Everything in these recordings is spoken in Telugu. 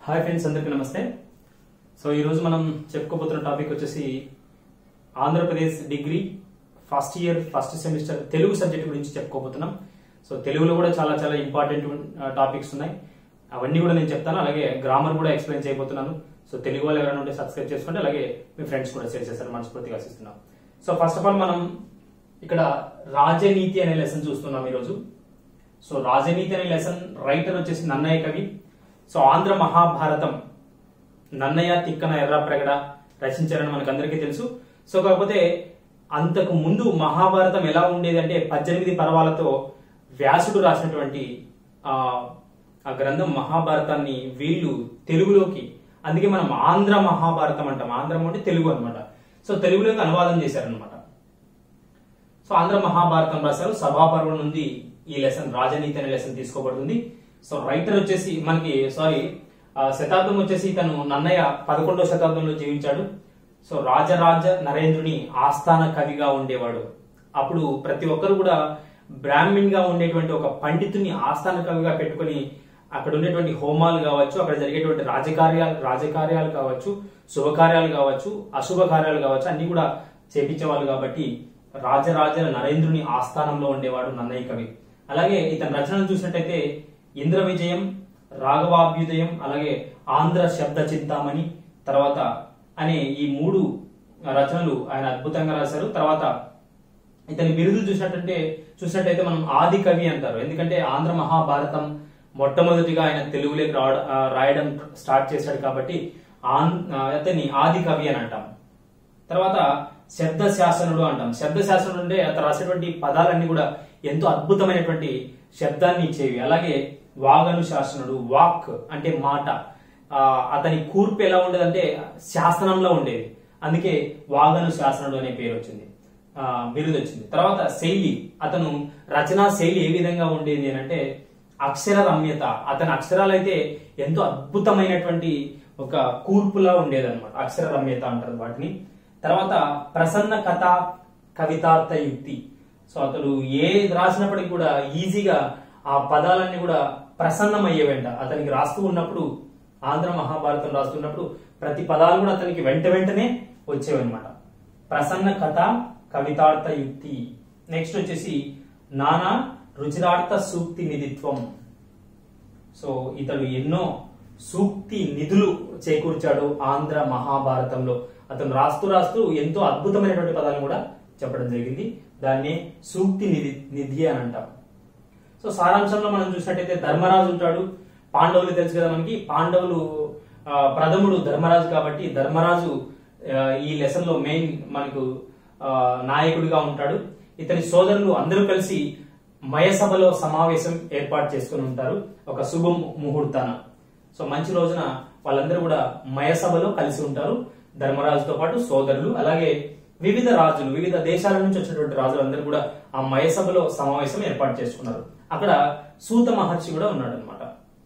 హాయ్ ఫ్రెండ్స్ అందరికీ నమస్తే సో ఈరోజు మనం చెప్పుకోబోతున్న టాపిక్ వచ్చేసి Andhra Pradesh degree first year first semester Telugu subject గురించి చెప్పుకోబోతున్నాం సో తెలుగులో కూడా చాలా చాలా ఇంపార్టెంట్ టాపిక్స్ ఉన్నాయి అవన్నీ కూడా నేను చెప్తాను అలాగే గ్రామర్ కూడా ఎక్స్ప్లెయిన్ చేయబోతున్నాను సో తెలుగు వాళ్ళు ఎవరైనా ఉంటే సబ్స్క్రైబ్ చేసుకోండి అలాగే మీ ఫ్రెండ్స్ కూడా షేర్ చేస్తారు మనస్ఫూర్తిగా ఆశిస్తున్నాం సో ఫస్ట్ ఆఫ్ ఆల్ మనం ఇక్కడ రాజనీతి అనే లెసన్ చూస్తున్నాం ఈరోజు సో రాజనీతి అనే లెసన్ రైటర్ వచ్చేసి నన్నయ్య కవి సో ఆంధ్ర మహాభారతం నన్నయ్య తిక్కన ఎర్రప్రగడ రచించారని మనకు అందరికీ తెలుసు సో కాకపోతే అంతకు ముందు మహాభారతం ఎలా ఉండేది అంటే పద్దెనిమిది పర్వాలతో వ్యాసుడు రాసినటువంటి ఆ ఆ గ్రంథం మహాభారతాన్ని వీళ్ళు తెలుగులోకి అందుకే మనం ఆంధ్ర మహాభారతం అంటాం ఆంధ్రం అంటే తెలుగు అన్నమాట సో తెలుగులోకి అనువాదం చేశారనమాట సో ఆంధ్ర మహాభారతం రాశారు సభాపర్వం నుండి ఈ లెసన్ రాజనీతి అనే లెసన్ తీసుకోబడుతుంది సో రైటర్ వచ్చేసి మనకి సారీ శతాబ్దం వచ్చేసి తను నన్నయ్య పదకొండవ శతాబ్దంలో జీవించాడు సో రాజరాజ నరేంద్రుని ఆస్థాన కవిగా ఉండేవాడు అప్పుడు ప్రతి ఒక్కరు కూడా బ్రాహ్మణ్ గా ఉండేటువంటి ఒక పండితుని ఆస్థాన కవిగా పెట్టుకొని అక్కడ ఉండేటువంటి హోమాలు కావచ్చు అక్కడ జరిగేటువంటి రాజకార్యాలు రాజకార్యాలు కావచ్చు శుభకార్యాలు కావచ్చు అశుభ కార్యాలు కావచ్చు అన్ని కూడా చేపించేవాళ్ళు కాబట్టి రాజరాజ నరేంద్రుని ఆస్థానంలో ఉండేవాడు నన్నయ్య కవి అలాగే ఇతని రచనలు చూసినట్టయితే ఇంద్ర విజయం రాఘవాభ్యుదయం అలాగే ఆంధ్ర శబ్ద చింతామణి తర్వాత అనే ఈ మూడు రచనలు ఆయన అద్భుతంగా రాశారు తర్వాత ఇతని బిరుదు చూసినట్టంటే చూసినట్టయితే మనం ఆది కవి అంటారు ఎందుకంటే ఆంధ్ర మహాభారతం మొట్టమొదటిగా ఆయన తెలుగులోకి రావడం ఆ, రాయడం స్టార్ట్ చేశాడు కాబట్టి ఆన్ ఆ, అతన్ని ఆది కవి అని అంటాం తర్వాత శబ్ద శాసనుడు అంటాం శబ్ద శాసనుడు అంటే అతను రాసేటువంటి పదాలన్నీ కూడా ఎంతో అద్భుతమైనటువంటి శబ్దాన్ని ఇచ్చేవి అలాగే వాగను శాసనుడు వాక్ అంటే మాట ఆ, అతని కూర్పు ఎలా ఉండేదంటే శాసనంలో ఉండేది అందుకే వాగను శాసనుడు అనే పేరు వచ్చింది ఆ, బిరుదు వచ్చింది తర్వాత శైలి అతను రచనా శైలి ఏ విధంగా ఉండేది అని అంటే అక్షర రమ్యత అతని అక్షరాలు అయితే ఎంతో అద్భుతమైనటువంటి ఒక కూర్పులా ఉండేది అనమాట అక్షర రమ్యత అంటారు వాటిని తర్వాత ప్రసన్న కథ కవితార్థ యుక్తి సో అతడు ఏ రాసినప్పటికీ కూడా ఈజీగా ఆ పదాలన్నీ కూడా ప్రసన్నమయ్యేవంట అతనికి రాస్తూ ఉన్నప్పుడు ఆంధ్ర మహాభారతం రాస్తున్నప్పుడు ప్రతి పదాలు కూడా అతనికి వెంట వెంటనే వచ్చేవన్నమాట ప్రసన్న కథ కవితార్థ యుక్తి నెక్స్ట్ వచ్చేసి నానా రుచిరార్థ సూక్తి నిధిత్వం సో ఇతడు ఎన్నో సూక్తి నిధులు చేకూర్చాడు ఆంధ్ర మహాభారతంలో అతను రాస్తూ రాస్తూ ఎంతో అద్భుతమైనటువంటి పదాలను కూడా చెప్పడం జరిగింది దాన్నే సూక్తి నిధి నిధి అని అంటాం సో సారాంశంలో మనం చూసినట్టయితే ధర్మరాజు ఉంటాడు పాండవులు తెలుసు కదా మనకి పాండవులు ఆ, ప్రథముడు ధర్మరాజు కాబట్టి ధర్మరాజు ఆ, ఈ లెసన్ లో మెయిన్ మనకు ఆ, నాయకుడిగా ఉంటాడు ఇతని సోదరులు అందరూ కలిసి మయసభలో సమావేశం ఏర్పాటు చేసుకుని ఉంటారు ఒక శుభ ముహూర్తాన సో మంచి రోజున వాళ్ళందరూ కూడా మయసభలో కలిసి ఉంటారు ధర్మరాజుతో పాటు సోదరులు అలాగే వివిధ రాజులు వివిధ దేశాల నుంచి వచ్చినటువంటి రాజులు అందరూ కూడా ఆ మయసభలో సమావేశం ఏర్పాటు చేసుకున్నారు అక్కడ సూత మహర్షి కూడా ఉన్నాడు అనమాట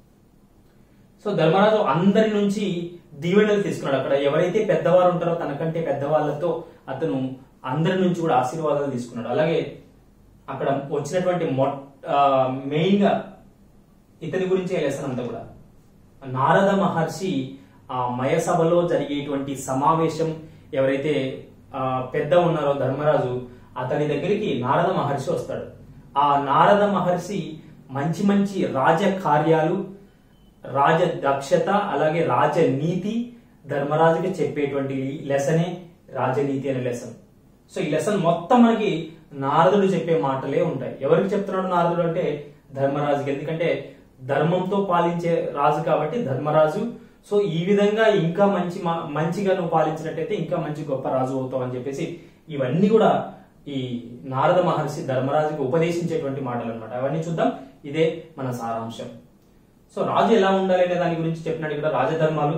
సో ధర్మరాజు అందరి నుంచి దీవెనలు తీసుకున్నాడు అక్కడ ఎవరైతే పెద్దవారు ఉంటారో తనకంటే పెద్దవాళ్ళతో అతను అందరి నుంచి కూడా ఆశీర్వాదాలు తీసుకున్నాడు అలాగే అక్కడ వచ్చినటువంటి మొట్ మెయిన్ గా ఇతని గురించే లెసన్ అంతా కూడా నారద మహర్షి ఆ మయసభలో జరిగేటువంటి సమావేశం ఎవరైతే ఆ, పెద్ద ఉన్నారో ధర్మరాజు అతని దగ్గరికి నారద మహర్షి వస్తాడు ఆ నారద మహర్షి మంచి మంచి రాజ కార్యాలు రాజ దక్షత అలాగే రాజనీతి ధర్మరాజుకి చెప్పేటువంటి లెసనే రాజనీతి అనే లెసన్ సో ఈ లెసన్ మొత్తం మనకి నారదుడు చెప్పే మాటలే ఉంటాయి ఎవరికి చెప్తున్నాడు నారదుడు అంటే ధర్మరాజుకి ఎందుకంటే ధర్మంతో పాలించే రాజు కాబట్టి ధర్మరాజు సో ఈ విధంగా ఇంకా మంచి మా- మంచిగా నువ్వు పాలించినట్టయితే ఇంకా మంచి గొప్ప రాజు అవుతావు అని చెప్పేసి ఇవన్నీ కూడా ఈ నారద మహర్షి ధర్మరాజుకి ఉపదేశించేటువంటి మాటలు అనమాట అవన్నీ చూద్దాం ఇదే మన సారాంశం సో రాజు ఎలా ఉండాలి అనే దాని గురించి చెప్పినట్టు ఇక్కడ రాజధర్మాలు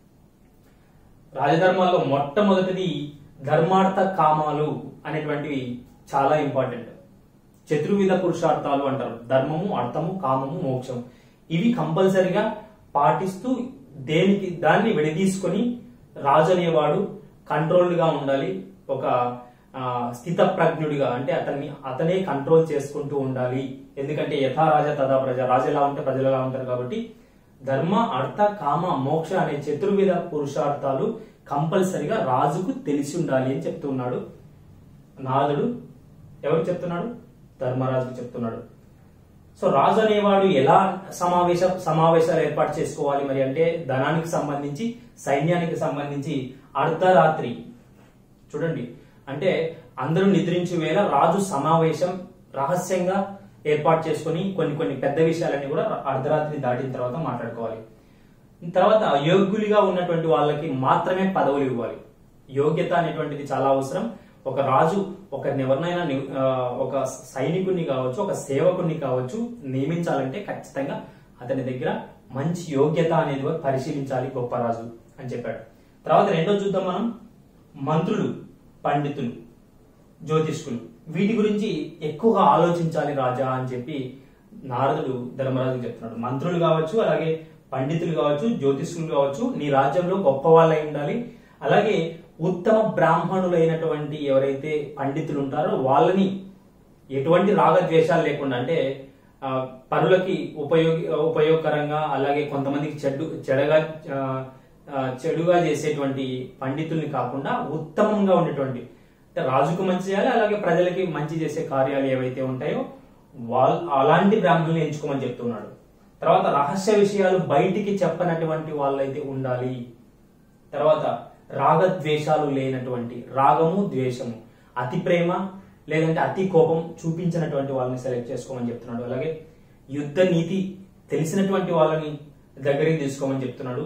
రాజధర్మాల్లో మొట్టమొదటిది ధర్మార్థ కామాలు అనేటువంటివి చాలా ఇంపార్టెంట్ చతుర్విధ పురుషార్థాలు అంటారు ధర్మము అర్థము కామము మోక్షం ఇవి కంపల్సరిగా పాటిస్తూ దేనికి దాన్ని విడదీసుకొని రాజు అనేవాడు కంట్రోల్డ్ గా ఉండాలి ఒక ఆ, స్థిత ప్రజ్ఞుడిగా అంటే అతన్ని అతనే కంట్రోల్ చేసుకుంటూ ఉండాలి ఎందుకంటే యథా రాజా తథా ప్రజ రాజు ఎలా ఉంటే ప్రజలు ఎలా ఉంటారు కాబట్టి ధర్మ అర్థ కామ మోక్ష అనే చతుర్విధ పురుషార్థాలు కంపల్సరిగా రాజుకు తెలిసి ఉండాలి అని చెప్తున్నాడు నారదుడు ఎవరు చెప్తున్నాడు ధర్మరాజుకు చెప్తున్నాడు సో రాజు అనేవాడు ఎలా సమావేశ సమావేశాలు ఏర్పాటు చేసుకోవాలి మరి అంటే ధనానికి సంబంధించి సైన్యానికి సంబంధించి అర్ధరాత్రి చూడండి అంటే అందరూ నిద్రించే వేళ రాజు సమావేశం రహస్యంగా ఏర్పాటు చేసుకొని కొన్ని కొన్ని పెద్ద విషయాలన్నీ కూడా అర్ధరాత్రి దాటిన తర్వాత మాట్లాడుకోవాలి తర్వాత యోగ్యులుగా ఉన్నటువంటి వాళ్ళకి మాత్రమే పదవులు ఇవ్వాలి యోగ్యత అనేటువంటిది చాలా అవసరం ఒక రాజు ఒక ఎవరినైనా ని- ఆ, ఒక సైనికుడిని కావచ్చు ఒక సేవకుడిని కావచ్చు నియమించాలంటే ఖచ్చితంగా అతని దగ్గర మంచి యోగ్యత అనేది కూడా పరిశీలించాలి గొప్ప రాజు అని చెప్పాడు తర్వాత రెండో చూద్దాం మనం మంత్రులు పండితులు జ్యోతిష్కులు వీటి గురించి ఎక్కువగా ఆలోచించాలి రాజా అని చెప్పి నారదుడు ధర్మరాజు చెప్తున్నాడు మంత్రులు కావచ్చు అలాగే పండితులు కావచ్చు జ్యోతిష్కులు కావచ్చు నీ రాజ్యంలో గొప్ప వాళ్ళై ఉండాలి అలాగే ఉత్తమ బ్రాహ్మణులైనటువంటి ఎవరైతే పండితులు ఉంటారో వాళ్ళని ఎటువంటి రాగద్వేషాలు లేకుండా అంటే ఆ, పరులకి ఉపయోగి ఉపయోగకరంగా అలాగే కొంతమందికి చెడు చెడగా ఆ, ఆ, చెడుగా చేసేటువంటి పండితుల్ని కాకుండా ఉత్తమంగా ఉండేటువంటి అంటే రాజుకు మంచి చేయాలి అలాగే ప్రజలకి మంచి చేసే కార్యాలు ఏవైతే ఉంటాయో వాళ్ళ అలాంటి బ్రాహ్మణుల్ని ఎంచుకోమని చెప్తున్నాడు తర్వాత రహస్య విషయాలు బయటికి చెప్పనటువంటి వాళ్ళైతే ఉండాలి తర్వాత రాగద్వేషాలు లేనటువంటి రాగము ద్వేషము అతి ప్రేమ లేదంటే అతి కోపం చూపించినటువంటి వాళ్ళని సెలెక్ట్ చేసుకోమని చెప్తున్నాడు అలాగే యుద్ధ నీతి తెలిసినటువంటి వాళ్ళని దగ్గరికి తీసుకోమని చెప్తున్నాడు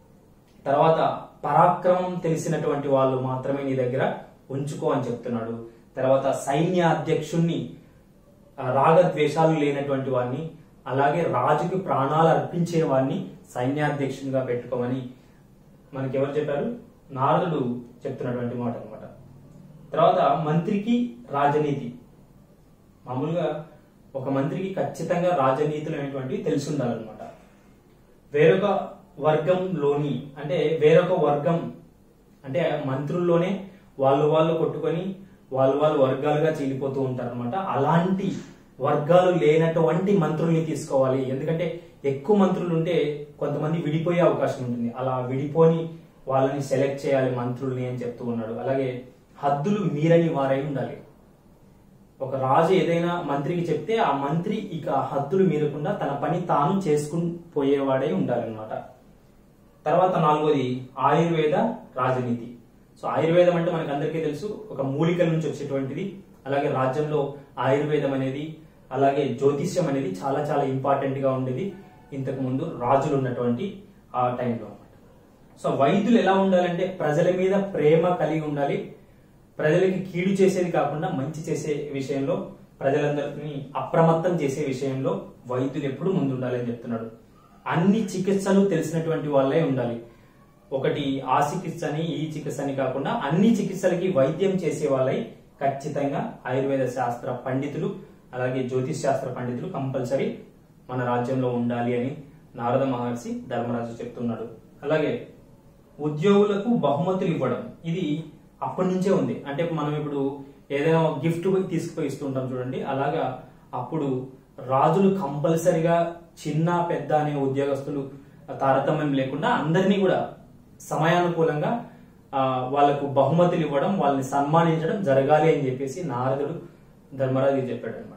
తర్వాత పరాక్రమం తెలిసినటువంటి వాళ్ళు మాత్రమే నీ దగ్గర ఉంచుకో అని చెప్తున్నాడు తర్వాత సైన్య అధ్యక్షుణ్ణి ఆ, రాగద్వేషాలు లేనటువంటి వాడిని అలాగే రాజుకి ప్రాణాలు అర్పించే వాడిని సైన్యాధ్యక్షునిగా పెట్టుకోమని మనకి ఎవరు చెప్పారు నారదుడు చెప్తున్నటువంటి మాట అన్నమాట తర్వాత మంత్రికి రాజనీతి మామూలుగా ఒక మంత్రికి ఖచ్చితంగా రాజనీతులు అనేటువంటివి తెలిసి ఉండాలన్నమాట వేరొక వర్గంలోని అంటే వేరొక వర్గం అంటే మంత్రుల్లోనే వాళ్ళు వాళ్ళు కొట్టుకొని వాళ్ళు వాళ్ళు వర్గాలుగా చీలిపోతూ ఉంటారు అనమాట అలాంటి వర్గాలు లేనటువంటి మంత్రుల్ని తీసుకోవాలి ఎందుకంటే ఎక్కువ మంత్రులు ఉంటే కొంతమంది విడిపోయే అవకాశం ఉంటుంది అలా విడిపోని వాళ్ళని సెలెక్ట్ చేయాలి మంత్రుల్ని అని చెప్తూ ఉన్నాడు అలాగే హద్దులు మీరని వారై ఉండాలి ఒక రాజు ఏదైనా మంత్రికి చెప్తే ఆ మంత్రి ఇక హద్దులు మీరకుండా తన పని తాను చేసుకుని పోయేవాడై ఉండాలన్నమాట తర్వాత నాలుగోది ఆయుర్వేద రాజనీతి సో ఆయుర్వేదం అంటే మనకు అందరికీ తెలుసు ఒక మూలికల నుంచి వచ్చేటువంటిది అలాగే రాజ్యంలో ఆయుర్వేదం అనేది అలాగే జ్యోతిష్యం అనేది చాలా చాలా ఇంపార్టెంట్ గా ఉండేది ఇంతకు ముందు రాజులు ఉన్నటువంటి ఆ టైంలో అన్నమాట సో వైద్యులు ఎలా ఉండాలంటే ప్రజల మీద ప్రేమ కలిగి ఉండాలి ప్రజలకి కీడు చేసేది కాకుండా మంచి చేసే విషయంలో ప్రజలందరినీ అప్రమత్తం చేసే విషయంలో వైద్యులు ఎప్పుడు ముందు ఉండాలని చెప్తున్నాడు అన్ని చికిత్సలు తెలిసినటువంటి వాళ్ళే ఉండాలి ఒకటి ఆ చికిత్స అని ఈ చికిత్స అని కాకుండా అన్ని చికిత్సలకి వైద్యం చేసే వాళ్ళై ఖచ్చితంగా ఆయుర్వేద శాస్త్ర పండితులు అలాగే జ్యోతిష్ శాస్త్ర పండితులు కంపల్సరీ మన రాజ్యంలో ఉండాలి అని నారద మహర్షి ధర్మరాజు చెప్తున్నాడు అలాగే ఉద్యోగులకు బహుమతులు ఇవ్వడం ఇది అప్పటి నుంచే ఉంది అంటే మనం ఇప్పుడు ఏదైనా గిఫ్ట్ తీసుకుపోయి ఇస్తుంటాం చూడండి అలాగా అప్పుడు రాజులు కంపల్సరిగా చిన్న పెద్ద అనే ఉద్యోగస్తులు తారతమ్యం లేకుండా అందరినీ కూడా సమయానుకూలంగా ఆ, వాళ్ళకు బహుమతులు ఇవ్వడం వాళ్ళని సన్మానించడం జరగాలి అని చెప్పేసి నారదుడు ధర్మరాజు చెప్పాడు అనమాట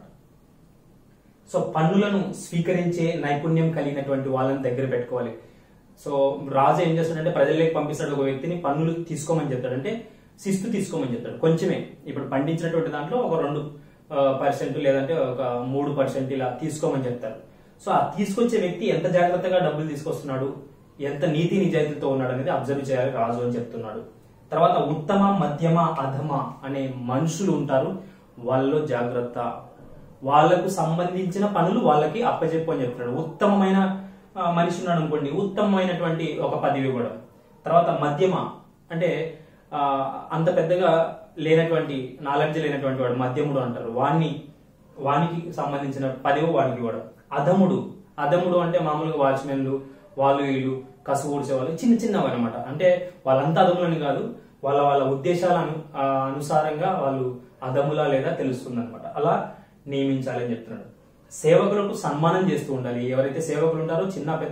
సో పన్నులను స్వీకరించే నైపుణ్యం కలిగినటువంటి వాళ్ళని దగ్గర పెట్టుకోవాలి సో రాజు ఏం చేస్తాడంటే ప్రజల్లోకి పంపిస్తాడు ఒక వ్యక్తిని పన్నులు తీసుకోమని చెప్తాడు అంటే శిస్తు తీసుకోమని చెప్తాడు కొంచెమే ఇప్పుడు పండించినటువంటి దాంట్లో ఒక రెండు పర్సెంట్ లేదంటే ఒక మూడు పర్సెంట్ ఇలా తీసుకోమని చెప్తారు సో ఆ తీసుకొచ్చే వ్యక్తి ఎంత జాగ్రత్తగా డబ్బులు తీసుకొస్తున్నాడు ఎంత నీతి నిజాయితీతో ఉన్నాడు అనేది అబ్జర్వ్ చేయాలి రాజు అని చెప్తున్నాడు తర్వాత ఉత్తమ మధ్యమ అధమ అనే మనుషులు ఉంటారు వాళ్ళలో జాగ్రత్త వాళ్ళకు సంబంధించిన పనులు వాళ్ళకి అప్పచెప్పు అని చెప్తున్నాడు ఉత్తమమైన ఆ, మనిషి ఉన్నాడు అనుకోండి ఉత్తమమైనటువంటి ఒక పదవి ఇవ్వడం తర్వాత మధ్యమ అంటే ఆ, అంత పెద్దగా లేనటువంటి నాలెడ్జ్ లేనటువంటి వాడు మధ్యముడు అంటారు వాణ్ణి వానికి సంబంధించిన పదవి వానికి ఇవ్వడం అధముడు అధముడు అంటే మామూలుగా వాచ్మెన్లు వాళ్ళు వీళ్ళు కసు ఊడ్చే వాళ్ళు చిన్న చిన్నవి అనమాట అంటే వాళ్ళంతా అధములని కాదు వాళ్ళ వాళ్ళ ఉద్దేశాల అను ఆ, అనుసారంగా వాళ్ళు అధములా లేదా తెలుస్తుంది అనమాట అలా నియమించాలని చెప్తున్నాడు సేవకులకు సన్మానం చేస్తూ ఉండాలి ఎవరైతే సేవకులు ఉంటారో చిన్న పెద్ద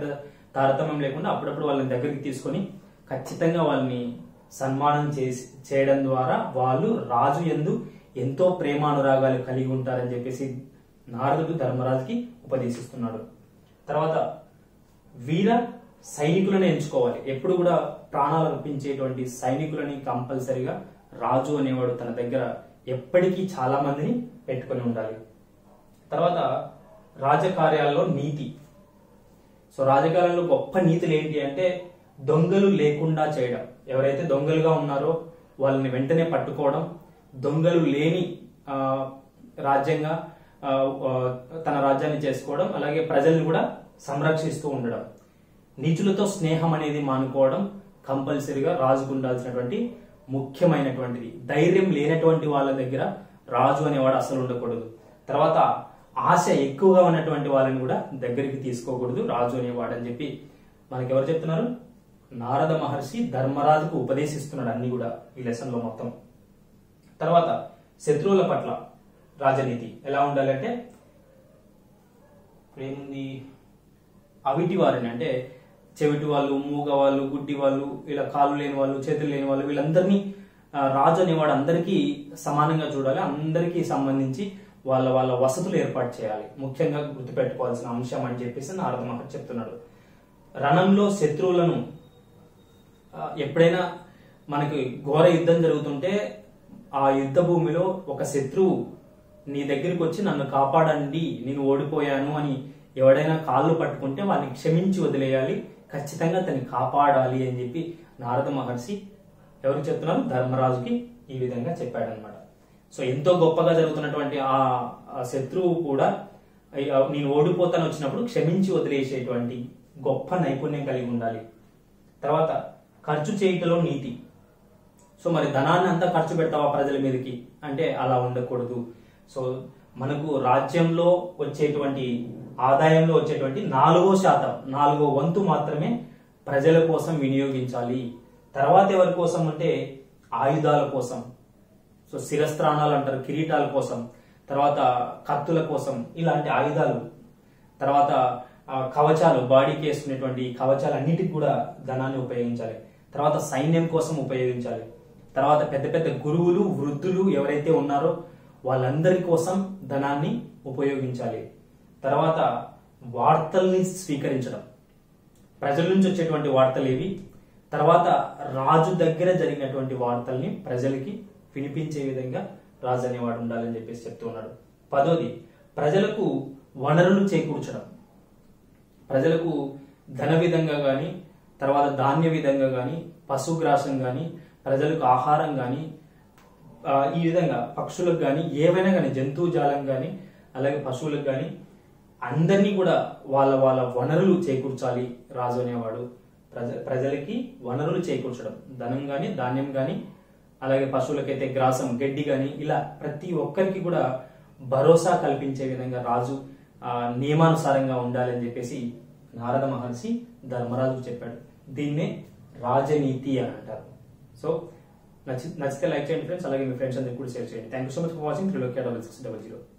తారతమ్యం లేకుండా అప్పుడప్పుడు వాళ్ళని దగ్గరికి తీసుకొని ఖచ్చితంగా వాళ్ళని సన్మానం చేసి చేయడం ద్వారా వాళ్ళు రాజు ఎందు ఎంతో ప్రేమానురాగాలు కలిగి ఉంటారని చెప్పేసి నారదుడు ధర్మరాజుకి ఉపదేశిస్తున్నాడు తర్వాత వీర సైనికులను ఎంచుకోవాలి ఎప్పుడు కూడా ప్రాణాలు అర్పించేటువంటి సైనికులని కంపల్సరిగా రాజు అనేవాడు తన దగ్గర ఎప్పటికీ చాలా మందిని పెట్టుకొని ఉండాలి తర్వాత రాజకార్యాల్లో నీతి సో రాజకార్యాల్లో గొప్ప నీతులు ఏంటి అంటే దొంగలు లేకుండా చేయడం ఎవరైతే దొంగలుగా ఉన్నారో వాళ్ళని వెంటనే పట్టుకోవడం దొంగలు లేని ఆ, రాజ్యంగా ఆ, ఆ, తన రాజ్యాన్ని చేసుకోవడం అలాగే ప్రజల్ని కూడా సంరక్షిస్తూ ఉండడం నీచులతో స్నేహం అనేది మానుకోవడం కంపల్సరిగా రాజుకు ఉండాల్సినటువంటి ముఖ్యమైనటువంటిది ధైర్యం లేనటువంటి వాళ్ళ దగ్గర రాజు అనేవాడు అసలు ఉండకూడదు తర్వాత ఆశ ఎక్కువగా ఉన్నటువంటి వాళ్ళని కూడా దగ్గరికి తీసుకోకూడదు రాజు అనేవాడు అని చెప్పి మనకి ఎవరు చెప్తున్నారు నారద మహర్షి ధర్మరాజుకు ఉపదేశిస్తున్నాడు అన్ని కూడా ఈ లెసన్ లో మొత్తం తర్వాత శత్రువుల పట్ల రాజనీతి ఎలా ఉండాలంటే ఇప్పుడు ఏముంది అవిటి వారిని అంటే చెవిటి వాళ్ళు మూగ వాళ్ళు గుడ్డి వాళ్ళు ఇలా కాళ్ళు లేని వాళ్ళు చేతులు లేని వాళ్ళు వీళ్ళందరినీ ఆ, రాజు అనేవాడు అందరికీ సమానంగా చూడాలి అందరికీ సంబంధించి వాళ్ళ వాళ్ళ వసతులు ఏర్పాటు చేయాలి ముఖ్యంగా గుర్తుపెట్టుకోవాల్సిన అంశం అని చెప్పేసి నారద మహర్షి చెప్తున్నాడు రణంలో శత్రువులను ఆ, ఎప్పుడైనా మనకి ఘోర యుద్ధం జరుగుతుంటే ఆ యుద్ధ భూమిలో ఒక శత్రువు నీ దగ్గరికి వచ్చి నన్ను కాపాడండి నేను ఓడిపోయాను అని ఎవడైనా కాళ్ళు పట్టుకుంటే వాడిని క్షమించి వదిలేయాలి ఖచ్చితంగా అతన్ని కాపాడాలి అని చెప్పి నారద మహర్షి ఎవరికి చెప్తున్నారు ధర్మరాజుకి ఈ విధంగా చెప్పాడనమాట సో ఎంతో గొప్పగా జరుగుతున్నటువంటి ఆ ఆ శత్రువు కూడా అయ్య, నేను ఓడిపోతాను వచ్చినప్పుడు క్షమించి వదిలేసేటువంటి గొప్ప నైపుణ్యం కలిగి ఉండాలి తర్వాత ఖర్చు చేయుటలో నీతి సో మరి ధనాన్ని అంతా ఖర్చు పెడతావా ప్రజల మీదకి అంటే అలా ఉండకూడదు సో మనకు రాజ్యంలో వచ్చేటువంటి ఆదాయంలో వచ్చేటువంటి నాలుగో శాతం నాలుగో వంతు మాత్రమే ప్రజల కోసం వినియోగించాలి తర్వాత ఎవరి కోసం అంటే ఆయుధాల కోసం సో శిరస్త్రాణాలు అంటారు కిరీటాల కోసం తర్వాత కత్తుల కోసం ఇలాంటి ఆయుధాలు తర్వాత ఆ, కవచాలు బాడీకి వేసుకునేటువంటి కవచాలు అన్నిటికి కూడా ధనాన్ని ఉపయోగించాలి తర్వాత సైన్యం కోసం ఉపయోగించాలి తర్వాత పెద్ద పెద్ద గురువులు వృద్ధులు ఎవరైతే ఉన్నారో వాళ్ళందరి కోసం ధనాన్ని ఉపయోగించాలి తర్వాత వార్తల్ని స్వీకరించడం ప్రజల నుంచి వచ్చేటువంటి వార్తలు ఏవి తర్వాత రాజు దగ్గర జరిగినటువంటి వార్తల్ని ప్రజలకి వినిపించే విధంగా రాజు అనేవాడు ఉండాలని చెప్పేసి చెప్తూ ఉన్నాడు పదోది ప్రజలకు వనరులు చేకూర్చడం ప్రజలకు ధన విధంగా కానీ తర్వాత ధాన్య విధంగా కానీ పశుగ్రాసం కానీ ప్రజలకు ఆహారం కానీ ఆ, ఈ విధంగా పక్షులకు కానీ ఏవైనా కానీ జంతువు జాలం కానీ అలాగే పశువులకు కానీ అందరినీ కూడా వాళ్ళ వాళ్ళ వనరులు చేకూర్చాలి రాజు అనేవాడు ప్రజ ప్రజలకి వనరులు చేకూర్చడం ధనం కానీ ధాన్యం కానీ అలాగే పశువులకైతే గ్రాసం గడ్డి కానీ ఇలా ప్రతి ఒక్కరికి కూడా భరోసా కల్పించే విధంగా రాజు ఆ, నియమానుసారంగా ఉండాలని చెప్పేసి నారద మహర్షి ధర్మరాజుకు చెప్పాడు దీన్నే రాజనీతి అని అంటారు సో నచ్చి నచ్చితే లైక్ చేయండి ఫ్రెండ్స్ అలాగే మీ ఫ్రెండ్స్ అందరికీ కూడా షేర్ చేయండి thank you so much for watching త్రిలోకి డబల్ సిక్స్ డబల్ జీరో